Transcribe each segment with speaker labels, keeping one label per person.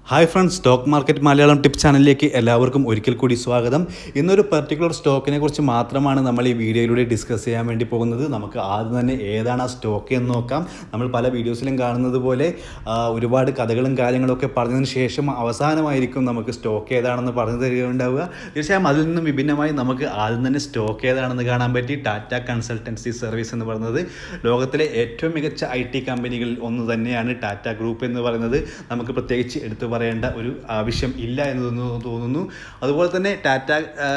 Speaker 1: hi friends stock market Malayalam tip ചാനലിലേക്ക് എല്ലാവർക്കും ഒരിക്കൽ കൂടി സ്വാഗതം ഇന്നൊരു പെർട്ടിക്കുലർ സ്റ്റോക്കിനെ കുറിച്ച് മാത്രമാണ് നമ്മൾ ഈ വീഡിയോയിലൂടെ ഡിസ്കസ് ചെയ്യാൻ വേണ്ടി പോകുന്നത് നമുക്ക് ആദ്യം തന്നെ ഏതാണ് ആ സ്റ്റോക്ക് എന്ന് നോക്കാം നമ്മൾ പല വീഡിയോസിലും കാണുന്നത് പോലെ ആ, ഒരുപാട് കഥകളും കാര്യങ്ങളൊക്കെ പറഞ്ഞതിന് ശേഷം അവസാനമായിരിക്കും നമുക്ക് സ്റ്റോക്ക് ഏതാണെന്ന് പറഞ്ഞു തരികയുണ്ടാവുക തീർച്ചയായും അതിൽ നിന്നും വിഭിന്നമായി നമുക്ക് ആദ്യം തന്നെ സ്റ്റോക്ക് ഏതാണെന്ന് കാണാൻ പറ്റി ടാറ്റ കൺസൾട്ടൻസി സർവീസ് എന്ന് പറയുന്നത് ലോകത്തിലെ ഏറ്റവും മികച്ച ഐ ടി കമ്പനികളിൽ ഒന്ന് തന്നെയാണ് ടാറ്റ ഗ്രൂപ്പ് എന്ന് പറയുന്നത് നമുക്ക് പ്രത്യേകിച്ച് എടുത്തു പറയേണ്ട ഒരു ആവശ്യം ഇല്ല എന്ന് തോന്നുന്നു- തോന്നുന്നു അതുപോലെ തന്നെ ടാറ്റ ആ,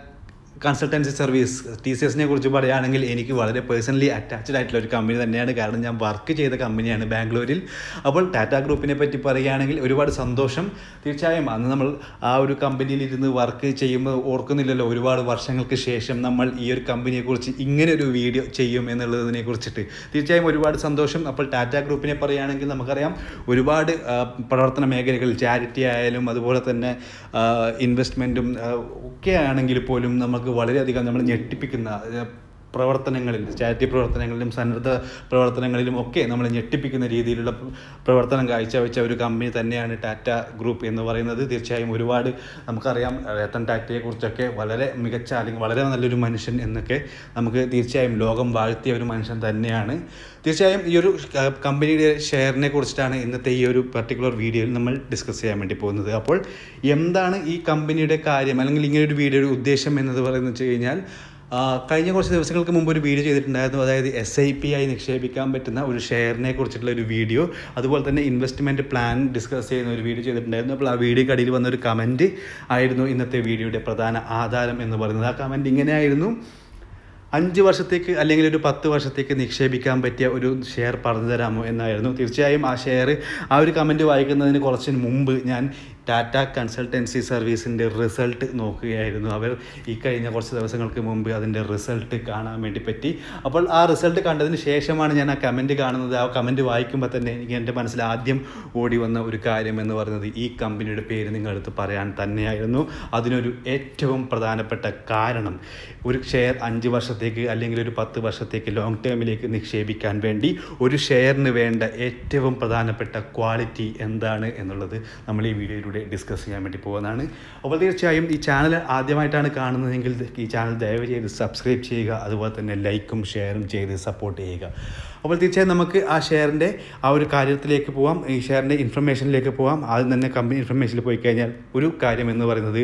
Speaker 1: കൺസൾട്ടൻസി സർവീസ് ടി സി എസിനെ കുറിച്ച് പറയുകയാണെങ്കിൽ എനിക്ക് വളരെ പേഴ്സണലി അറ്റാച്ച്ഡ് ആയിട്ടുള്ള ഒരു കമ്പനി തന്നെയാണ് കാരണം ഞാൻ വർക്ക് ചെയ്ത കമ്പനിയാണ് ബാംഗ്ലൂരിൽ അപ്പോൾ ടാറ്റ ഗ്രൂപ്പിനെ പറ്റി പറയുകയാണെങ്കിൽ ഒരുപാട് സന്തോഷം തീർച്ചയായും അന്ന് നമ്മൾ ആ ഒരു കമ്പനിയിൽ ഇരുന്ന് വർക്ക് ചെയ്യുമ്പോൾ ഓർക്കുന്നില്ലല്ലോ ഒരുപാട് വർഷങ്ങൾക്ക് ശേഷം നമ്മൾ ഈ ഒരു കമ്പനിയെക്കുറിച്ച് ഇങ്ങനെ ഒരു വീഡിയോ ചെയ്യും എന്നുള്ളതിനെ കുറിച്ചിട്ട് തീർച്ചയായും ഒരുപാട് സന്തോഷം അപ്പോൾ ടാറ്റ ഗ്രൂപ്പിനെ പറയുകയാണെങ്കിൽ നമുക്കറിയാം ഒരുപാട് ആ, പ്രവർത്തന മേഖലകൾ ചാരിറ്റി ആയാലും അതുപോലെ തന്നെ ഇൻവെസ്റ്റ്മെൻറ്റും ഒക്കെ ആണെങ്കിൽ പോലും നമുക്ക് വളരെയധികം നമ്മൾ ഞെട്ടിപ്പിക്കുന്ന ആ, പ്രവർത്തനങ്ങളിൽ ചാരിറ്റി പ്രവർത്തനങ്ങളിലും സന്നദ്ധ പ്രവർത്തനങ്ങളിലും ഒക്കെ നമ്മൾ ഞെട്ടിപ്പിക്കുന്ന രീതിയിലുള്ള പ്ര- പ്രവർത്തനം കാഴ്ചവെച്ച ഒരു കമ്പനി തന്നെയാണ് ടാറ്റ ഗ്രൂപ്പ് എന്ന് പറയുന്നത് തീർച്ചയായും ഒരുപാട് നമുക്കറിയാം രത്തൻ ടാറ്റയെക്കുറിച്ചൊക്കെ വളരെ മികച്ച അല്ലെങ്കിൽ വളരെ നല്ലൊരു മനുഷ്യൻ എന്നൊക്കെ നമുക്ക് തീർച്ചയായും ലോകം വാഴ്ത്തിയ ഒരു മനുഷ്യൻ തന്നെയാണ് തീർച്ചയായും ഈ ഒരു ക- കമ്പനിയുടെ ഷെയറിനെ കുറിച്ചിട്ടാണ് ഇന്നത്തെ ഈ ഒരു പർട്ടിക്കുലർ വീഡിയോയിൽ നമ്മൾ ഡിസ്കസ് ചെയ്യാൻ വേണ്ടി പോകുന്നത് അപ്പോൾ എന്താണ് ഈ കമ്പനിയുടെ കാര്യം അല്ലെങ്കിൽ ഇങ്ങനെ ഒരു വീഡിയോയുടെ ഉദ്ദേശം എന്നത് പറയുന്നത് വെച്ച് കഴിഞ്ഞാൽ ആ, കഴിഞ്ഞ കുറച്ച് ദിവസങ്ങൾക്ക് മുമ്പ് ഒരു വീഡിയോ ചെയ്തിട്ടുണ്ടായിരുന്നു അതായത് എസ് ഐ പി ആയി നിക്ഷേപിക്കാൻ പറ്റുന്ന ഒരു ഷെയറിനെ കുറിച്ചിട്ടുള്ള ഒരു വീഡിയോ അതുപോലെ തന്നെ ഇൻവെസ്റ്റ്മെൻറ്റ് പ്ലാൻ ഡിസ്കസ് ചെയ്യുന്ന ഒരു വീഡിയോ ചെയ്തിട്ടുണ്ടായിരുന്നു അപ്പോൾ ആ വീഡിയോക്ക് അടിയിൽ വന്ന ഒരു കമൻറ്റ് ആയിരുന്നു ഇന്നത്തെ വീഡിയോയുടെ പ്രധാന ആധാരം എന്ന് പറയുന്നത് ആ കമൻറ്റ് ഇങ്ങനെയായിരുന്നു അഞ്ച് വർഷത്തേക്ക് അല്ലെങ്കിൽ ഒരു പത്ത് വർഷത്തേക്ക് നിക്ഷേപിക്കാൻ പറ്റിയ ഒരു ഷെയർ പറഞ്ഞു തരാമോ എന്നായിരുന്നു തീർച്ചയായും ആ ഷെയർ ആ ഒരു കമൻറ്റ് വായിക്കുന്നതിന് കുറച്ച് മുമ്പ് ഞാൻ ടാറ്റ കൺസൾട്ടൻസി സർവീസിൻ്റെ റിസൾട്ട് നോക്കുകയായിരുന്നു അവർ ഈ കഴിഞ്ഞ കുറച്ച് ദിവസങ്ങൾക്ക് മുമ്പ് അതിൻ്റെ റിസൾട്ട് കാണാൻ വേണ്ടി പറ്റി അപ്പോൾ ആ റിസൾട്ട് കണ്ടതിന് ശേഷമാണ് ഞാൻ ആ കമൻറ്റ് കാണുന്നത് ആ കമൻറ്റ് വായിക്കുമ്പോൾ തന്നെ എനിക്ക് എൻ്റെ മനസ്സിൽ ആദ്യം ഓടി വന്ന ഒരു കാര്യം എന്ന് പറയുന്നത് ഈ കമ്പനിയുടെ പേര് നിങ്ങളടുത്ത് പറയാൻ തന്നെയായിരുന്നു അതിനൊരു ഏറ്റവും പ്രധാനപ്പെട്ട കാരണം ഒരു ഷെയർ അഞ്ച് വർഷത്തേക്ക് അല്ലെങ്കിൽ ഒരു പത്ത് വർഷത്തേക്ക് ലോങ് ടേമിലേക്ക് നിക്ഷേപിക്കാൻ വേണ്ടി ഒരു ഷെയറിന് വേണ്ട ഏറ്റവും പ്രധാനപ്പെട്ട ക്വാളിറ്റി എന്താണ് എന്നുള്ളത് നമ്മൾ ഈ വീഡിയോയിലൂടെ ഡിസ്കസ് ചെയ്യാൻ വേണ്ടി പോകുന്നതാണ് അപ്പോൾ തീർച്ചയായും ഈ ചാനൽ ആദ്യമായിട്ടാണ് കാണുന്നതെങ്കിൽ ഈ ചാനൽ ദയവ് ചെയ്ത് സബ്സ്ക്രൈബ് ചെയ്യുക അതുപോലെ തന്നെ ലൈക്കും ഷെയറും ചെയ്ത് സപ്പോർട്ട് ചെയ്യുക അപ്പോൾ തീർച്ചയായും നമുക്ക് ആ ഷെയറിൻ്റെ ആ ഒരു കാര്യത്തിലേക്ക് പോവാം ഈ ഷെയറിൻ്റെ ഇൻഫർമേഷനിലേക്ക് പോവാം ആദ്യം തന്നെ കമ്പനി ഇൻഫർമേഷനിൽ പോയി കഴിഞ്ഞാൽ ഒരു കാര്യം എന്ന് പറയുന്നത്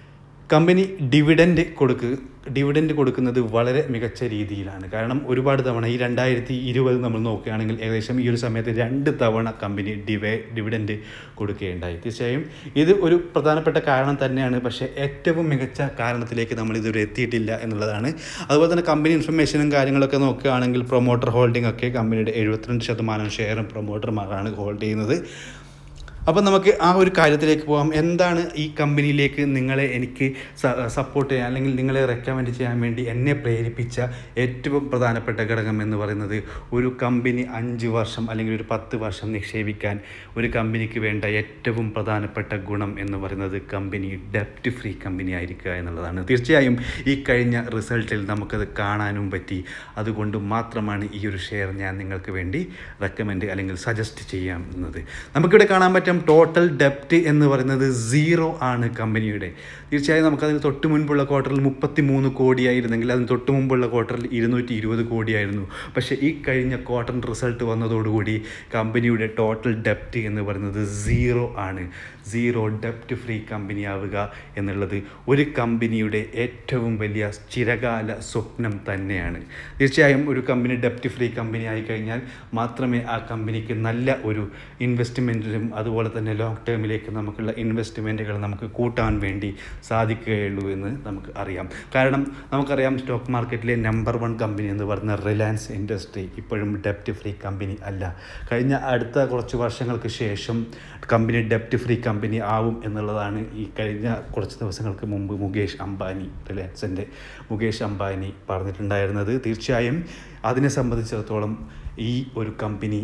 Speaker 1: കമ്പനി ഡിവിഡൻഡ് കൊടുക്ക് ഡിവിഡൻഡ് കൊടുക്കുന്നത് വളരെ മികച്ച രീതിയിലാണ് കാരണം ഒരുപാട് തവണ ഈ രണ്ടായിരത്തി ഇരുപത് നമ്മൾ നോക്കുകയാണെങ്കിൽ ഏകദേശം ഈ ഒരു സമയത്ത് രണ്ട് തവണ കമ്പനി ഡിവൈ ഡിവിഡൻഡ് കൊടുക്കുകയുണ്ടായി തീർച്ചയായും ഇത് ഒരു പ്രധാനപ്പെട്ട കാരണം തന്നെയാണ് പക്ഷേ ഏറ്റവും മികച്ച കാരണത്തിലേക്ക് നമ്മൾ ഇതുവരെ എത്തിയിട്ടില്ല എന്നുള്ളതാണ് അതുപോലെ തന്നെ കമ്പനി ഇൻഫർമേഷനും കാര്യങ്ങളൊക്കെ നോക്കുകയാണെങ്കിൽ പ്രൊമോട്ടർ ഹോൾഡിംഗ് ഒക്കെ കമ്പനിയുടെ എഴുപത്തിരണ്ട് ശതമാനം ഷെയറും പ്രൊമോട്ടർമാരാണ് ഹോൾഡ് ചെയ്യുന്നത് അപ്പം നമുക്ക് ആ ഒരു കാര്യത്തിലേക്ക് പോകാം എന്താണ് ഈ കമ്പനിയിലേക്ക് നിങ്ങളെ എനിക്ക് സപ്പോർട്ട് ചെയ്യാൻ അല്ലെങ്കിൽ നിങ്ങളെ റെക്കമെൻഡ് ചെയ്യാൻ വേണ്ടി എന്നെ പ്രേരിപ്പിച്ച ഏറ്റവും പ്രധാനപ്പെട്ട ഘടകം എന്ന് പറയുന്നത് ഒരു കമ്പനി അഞ്ച് വർഷം അല്ലെങ്കിൽ ഒരു പത്ത് വർഷം നിക്ഷേപിക്കാൻ ഒരു കമ്പനിക്ക് വേണ്ട ഏറ്റവും പ്രധാനപ്പെട്ട ഗുണം എന്ന് പറയുന്നത് കമ്പനി ഡെപ്റ്റ് ഫ്രീ കമ്പനി ആയിരിക്കുക എന്നുള്ളതാണ് തീർച്ചയായും ഈ കഴിഞ്ഞ റിസൾട്ടിൽ നമുക്കത് കാണാനും പറ്റി അതുകൊണ്ട് മാത്രമാണ് ഈ ഒരു ഷെയർ ഞാൻ നിങ്ങൾക്ക് വേണ്ടി റെക്കമെൻഡ് അല്ലെങ്കിൽ സജസ്റ്റ് ചെയ്യാവുന്നത് നമുക്കിവിടെ കാണാൻ പറ്റും ടോട്ടൽ ഡെപ്റ്റ് എന്ന് പറയുന്നത് സീറോ ആണ് കമ്പനിയുടെ തീർച്ചയായും നമുക്കതിന് തൊട്ട് മുൻപുള്ള ക്വാർട്ടറിൽ മുപ്പത്തി മൂന്ന് കോടിയായിരുന്നെങ്കിൽ അതിന് തൊട്ട് മുമ്പുള്ള ക്വാർട്ടറിൽ ഇരുന്നൂറ്റി ഇരുപത് കോടിയായിരുന്നു പക്ഷേ ഈ കഴിഞ്ഞ ക്വാർട്ടർ റിസൾട്ട് വന്നതോടുകൂടി കമ്പനിയുടെ ടോട്ടൽ ഡെപ്റ്റ് എന്ന് പറയുന്നത് സീറോ ആണ് സീറോ ഡെപ്റ്റ് ഫ്രീ കമ്പനി ആവുക എന്നുള്ളത് ഒരു കമ്പനിയുടെ ഏറ്റവും വലിയ ചിരകാല സ്വപ്നം തന്നെയാണ് തീർച്ചയായും ഒരു കമ്പനി ഡെപ്റ്റ് ഫ്രീ കമ്പനി ആയി കഴിഞ്ഞാൽ മാത്രമേ ആ കമ്പനിക്ക് നല്ല ഒരു ഇൻവെസ്റ്റ്മെൻറ്റിലും അതുപോലെ തന്നെ ലോങ് ടേമിലേക്ക് നമുക്കുള്ള ഇൻവെസ്റ്റ്മെൻറ്റുകൾ നമുക്ക് കൂട്ടാൻ വേണ്ടി സാധിക്കുകയുള്ളൂ എന്ന് നമുക്ക് അറിയാം കാരണം നമുക്കറിയാം സ്റ്റോക്ക് മാർക്കറ്റിലെ നമ്പർ വൺ കമ്പനി എന്ന് പറയുന്ന റിലയൻസ് ഇൻഡസ്ട്രി ഇപ്പോഴും ഡെപ്റ്റ് ഫ്രീ കമ്പനി അല്ല കഴിഞ്ഞ അടുത്ത കുറച്ച് വർഷങ്ങൾക്ക് ശേഷം കമ്പനി ഡെപ്റ്റ് ഫ്രീ കമ്പനി ആവും എന്നുള്ളതാണ് ഈ കഴിഞ്ഞ കുറച്ച് ദിവസങ്ങൾക്ക് മുമ്പ് മുകേഷ് അംബാനി റിലയൻസിൻ്റെ മുകേഷ് അംബാനി പറഞ്ഞിട്ടുണ്ടായിരുന്നത് തീർച്ചയായും അതിനെ സംബന്ധിച്ചിടത്തോളം ഈ ഒരു കമ്പനി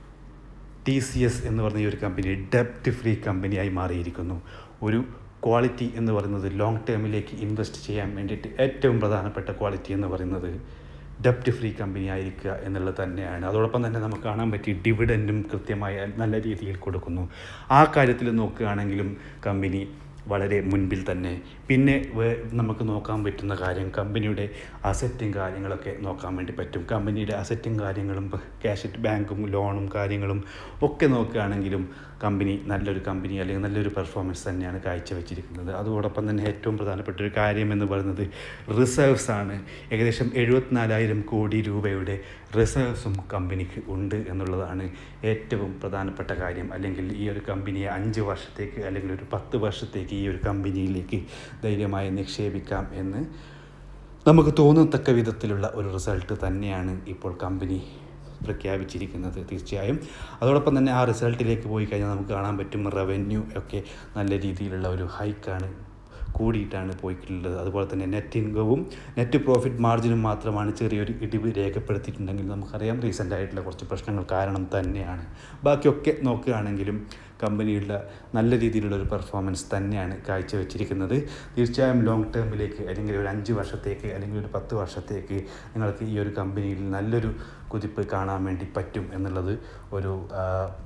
Speaker 1: ടി സി എസ് എന്ന് പറഞ്ഞ ഈ ഒരു കമ്പനി ഡെപ്റ്റ് ഫ്രീ കമ്പനിയായി മാറിയിരിക്കുന്നു ഒരു ക്വാളിറ്റി എന്ന് പറയുന്നത് ലോങ് ടേമിലേക്ക് ഇൻവെസ്റ്റ് ചെയ്യാൻ വേണ്ടിയിട്ട് ഏറ്റവും പ്രധാനപ്പെട്ട ക്വാളിറ്റി എന്ന് പറയുന്നത് ഡെപ്റ്റ് ഫ്രീ കമ്പനി ആയിരിക്കുക എന്നുള്ളത് തന്നെയാണ് അതോടൊപ്പം തന്നെ നമുക്ക് കാണാൻ പറ്റി ഡിവിഡൻറ്റും കൃത്യമായ നല്ല രീതിയിൽ കൊടുക്കുന്നു ആ കാര്യത്തിൽ നോക്കുകയാണെങ്കിലും കമ്പനി വളരെ മുൻപിൽ തന്നെ പിന്നെ വേ- നമുക്ക് നോക്കാൻ പറ്റുന്ന കാര്യം കമ്പനിയുടെ അസറ്റും കാര്യങ്ങളൊക്കെ നോക്കാൻ വേണ്ടി പറ്റും കമ്പനിയുടെ അസറ്റും കാര്യങ്ങളും ക്യാഷ് ബാങ്കും ലോണും കാര്യങ്ങളും ഒക്കെ നോക്കുകയാണെങ്കിലും കമ്പനി നല്ലൊരു കമ്പനി അല്ലെങ്കിൽ നല്ലൊരു പെർഫോമൻസ് തന്നെയാണ് കാഴ്ചവെച്ചിരിക്കുന്നത് അതോടൊപ്പം തന്നെ ഏറ്റവും പ്രധാനപ്പെട്ട ഒരു കാര്യം എന്ന് പറയുന്നത് റിസർവ്സ് ആണ് ഏകദേശം എഴുപത്തിനാലായിരം കോടി രൂപയുടെ റിസർവ്സും കമ്പനിക്ക് ഉണ്ട് എന്നുള്ളതാണ് ഏറ്റവും പ്രധാനപ്പെട്ട കാര്യം അല്ലെങ്കിൽ ഈ ഒരു കമ്പനിയെ അഞ്ച് വർഷത്തേക്ക് അല്ലെങ്കിൽ ഒരു പത്ത് വർഷത്തേക്ക് ഈ ഒരു കമ്പനിയിലേക്ക് ധൈര്യമായി നിക്ഷേപിക്കാം എന്ന് നമുക്ക് തോന്നത്തക്ക വിധത്തിലുള്ള ഒരു റിസൾട്ട് തന്നെയാണ് ഇപ്പോൾ കമ്പനി പ്രഖ്യാപിച്ചിരിക്കുന്നത് തീർച്ചയായും അതോടൊപ്പം തന്നെ ആ റിസൾട്ടിലേക്ക് പോയി കഴിഞ്ഞാൽ നമുക്ക് കാണാൻ പറ്റും റവന്യൂ ഒക്കെ നല്ല രീതിയിലുള്ള ഒരു ഹൈക്കാണ് കൂടിയിട്ടാണ് പോയിട്ടുള്ളത് അതുപോലെ തന്നെ നെറ്റ് ഇൻകവും നെറ്റ് പ്രോഫിറ്റ് മാർജിനും മാത്രമാണ് ചെറിയൊരു ഇടിവ് രേഖപ്പെടുത്തിയിട്ടുണ്ടെങ്കിൽ നമുക്കറിയാം റീസെൻ്റ് ആയിട്ടുള്ള കുറച്ച് പ്രശ്നങ്ങൾ കാരണം തന്നെയാണ് ബാക്കിയൊക്കെ നോക്കുകയാണെങ്കിലും കമ്പനിയുടെ നല്ല രീതിയിലുള്ള ഒരു പെർഫോമൻസ് തന്നെയാണ് കാഴ്ചവെച്ചിരിക്കുന്നത് തീർച്ചയായും ലോങ് ടേമിലേക്ക് അല്ലെങ്കിൽ ഒരു അഞ്ച് വർഷത്തേക്ക് അല്ലെങ്കിൽ ഒരു പത്ത് വർഷത്തേക്ക് നിങ്ങൾക്ക് ഈ ഒരു കമ്പനിയിൽ നല്ലൊരു കുതിപ്പ് കാണാൻ വേണ്ടി പറ്റും എന്നുള്ളത് ഒരു ആ,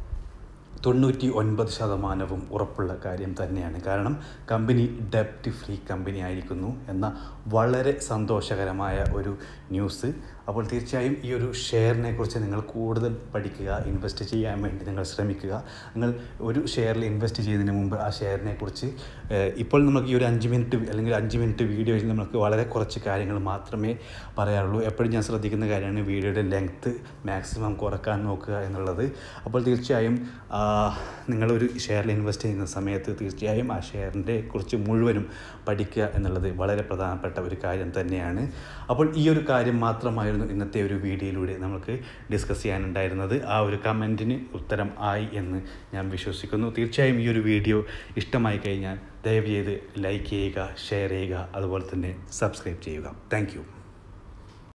Speaker 1: തൊണ്ണൂറ്റി ഒൻപത് ശതമാനവും ഉറപ്പുള്ള കാര്യം തന്നെയാണ് കാരണം കമ്പനി ഡെപ്റ്റ് ഫ്രീ കമ്പനി ആയിരിക്കുന്നു എന്ന വളരെ സന്തോഷകരമായ ഒരു ന്യൂസ് അപ്പോൾ തീർച്ചയായും ഈ ഒരു ഷെയറിനെ കുറിച്ച് നിങ്ങൾ കൂടുതൽ പഠിക്കുക ഇൻവെസ്റ്റ് ചെയ്യാൻ വേണ്ടി നിങ്ങൾ ശ്രമിക്കുക നിങ്ങൾ ഒരു ഷെയറിൽ ഇൻവെസ്റ്റ് ചെയ്യുന്നതിന് മുമ്പ് ആ ഷെയറിനെ കുറിച്ച് ഏഹ്, ഇപ്പോൾ നമുക്ക് ഈ ഒരു അഞ്ച് മിനിറ്റ് അല്ലെങ്കിൽ അഞ്ച് മിനിറ്റ് വീഡിയോയിൽ നമുക്ക് വളരെ കുറച്ച് കാര്യങ്ങൾ മാത്രമേ പറയാറുള്ളൂ എപ്പോഴും ഞാൻ ശ്രദ്ധിക്കുന്ന കാര്യമാണ് വീഡിയോയുടെ ലെങ്ത്ത് മാക്സിമം കുറക്കാൻ നോക്കുക എന്നുള്ളത് അപ്പോൾ തീർച്ചയായും ആ, നിങ്ങളൊരു ഷെയറിൽ ഇൻവെസ്റ്റ് ചെയ്യുന്ന സമയത്ത് തീർച്ചയായും ആ ഷെയറിൻ്റെ കുറിച്ച് മുഴുവനും പഠിക്കുക എന്നുള്ളത് വളരെ പ്രധാനപ്പെട്ട ഒരു കാര്യം തന്നെയാണ് അപ്പോൾ ഈ ഒരു കാര്യം മാത്രമായിരുന്നു ഇന്നത്തെ ഒരു വീഡിയോയിലൂടെ നമുക്ക് ഡിസ്കസ് ചെയ്യാനുണ്ടായിരുന്നത് ആ ഒരു കമൻറ്റിന് ഉത്തരം ആയി എന്ന് ഞാൻ വിശ്വസിക്കുന്നു തീർച്ചയായും ഈ ഒരു വീഡിയോ ഇഷ്ടമായി കഴിഞ്ഞാൽ ദയവ് ചെയ്ത് ലൈക്ക് ചെയ്യുക ഷെയർ ചെയ്യുക അതുപോലെ തന്നെ സബ്സ്ക്രൈബ് ചെയ്യുക താങ്ക്